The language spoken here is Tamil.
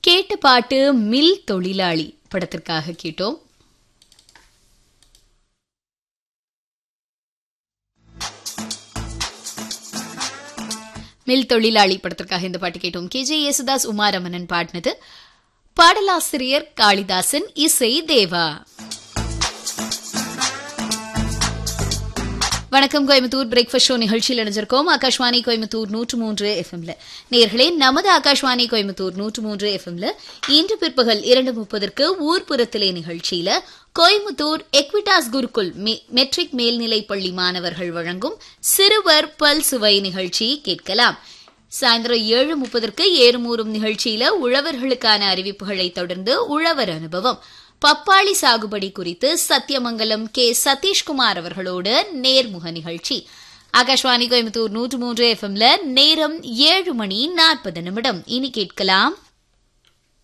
கேட்ட பாட்டு மில் தொழிலாளி படத்திற்காக கேட்டோம் மில் தொழிலாளி படத்திற்காக இந்த பாட்டு கேட்டோம் கே ஜே யேசுதாஸ் உமாரமணன் பாடினது பாடலாசிரியர் காளிதாசன் இசை தேவா வணக்கம் கோயம்புத்தூர் பிரேக்ஃபாஸ்ட் ஷோ நிகழ்ச்சியில் இணைஞ்சிருக்கோம் ஆகாஷ்வாணி கோயம்புத்தூர் நூற்று மூன்று எஃப்எம்ல நேர்களே நமது ஆகாஷ்வாணி கோயம்புத்தூர் நூற்று மூன்று எஃப்எம்ல இன்று பிற்பகல் இரண்டு முப்பதற்கு ஊர்ப்புறத்திலே நிகழ்ச்சியில கோயம்புத்தூர் எக்விட்டாஸ் குருகுல் மெட்ரிக் மேல்நிலைப் பள்ளி மாணவர்கள் வழங்கும் சிறுவர் பல் சுவை நிகழ்ச்சி கேட்கலாம் சாயந்தரம் ஏழு முப்பதற்கு ஏறுமூறும் நிகழ்ச்சியில உழவர்களுக்கான அறிவிப்புகளை தொடர்ந்து உழவர் அனுபவம் பப்பாளி சாகுபடி குறித்து சத்தியமங்கலம் கே சதீஷ்குமார் அவர்களோடு நேர்முக நிகழ்ச்சி ஆகாஷ்வாணி கோயம்புத்தூர் நூற்று மூன்று எஃப்எம்ல நேரம் ஏழு மணி நாற்பது நிமிடம் இனி கேட்கலாம்